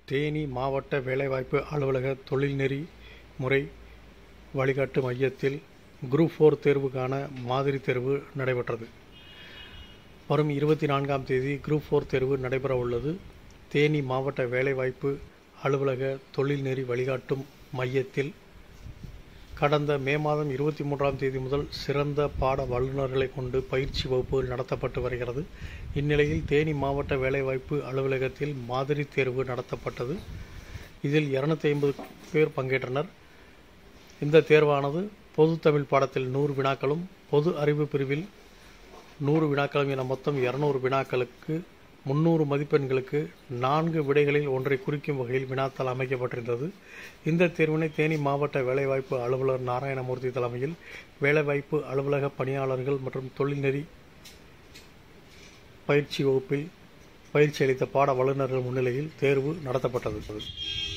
தேனி மாவட்ட வேலைவாய்ப்பு அலுவலக தொழில்நெறி முறை வழிகாட்டு மையத்தில் குரூப் ஃபோர் தேர்வுக்கான மாதிரி தேர்வு நடைபெற்றது வரும் இருபத்தி நான்காம் தேதி குரூப் ஃபோர் தேர்வு நடைபெற உள்ளது தேனி மாவட்ட வேலைவாய்ப்பு அலுவலக தொழில்நெறி வழிகாட்டும் மையத்தில் கடந்த மே மாதம் இருபத்தி மூன்றாம் தேதி முதல் சிறந்த பாட வல்லுநர்களை கொண்டு பயிற்சி வகுப்புகள் நடத்தப்பட்டு வருகிறது இந்நிலையில் தேனி மாவட்ட வேலைவாய்ப்பு அலுவலகத்தில் மாதிரி தேர்வு நடத்தப்பட்டது இதில் இருநூத்தி ஐம்பது பேர் பங்கேற்றனர் இந்த தேர்வானது பொது தமிழ் பாடத்தில் நூறு வினாக்களும் பொது அறிவு பிரிவில் நூறு வினாக்களும் என மொத்தம் இருநூறு வினாக்களுக்கு முன்னூறு மதிப்பெண்களுக்கு நான்கு விடைகளில் ஒன்றை குறிக்கும் வகையில் வினாத்தாள் அமைக்கப்பட்டிருந்தது இந்த தேர்வினை தேனி மாவட்ட வேலைவாய்ப்பு அலுவலர் நாராயணமூர்த்தி தலைமையில் வேலைவாய்ப்பு அலுவலக பணியாளர்கள் மற்றும் தொழில்நெறி பயிற்சி வகுப்பில் பயிற்சி அளித்த பாட வல்லுநர்கள் முன்னிலையில் தேர்வு நடத்தப்பட்டது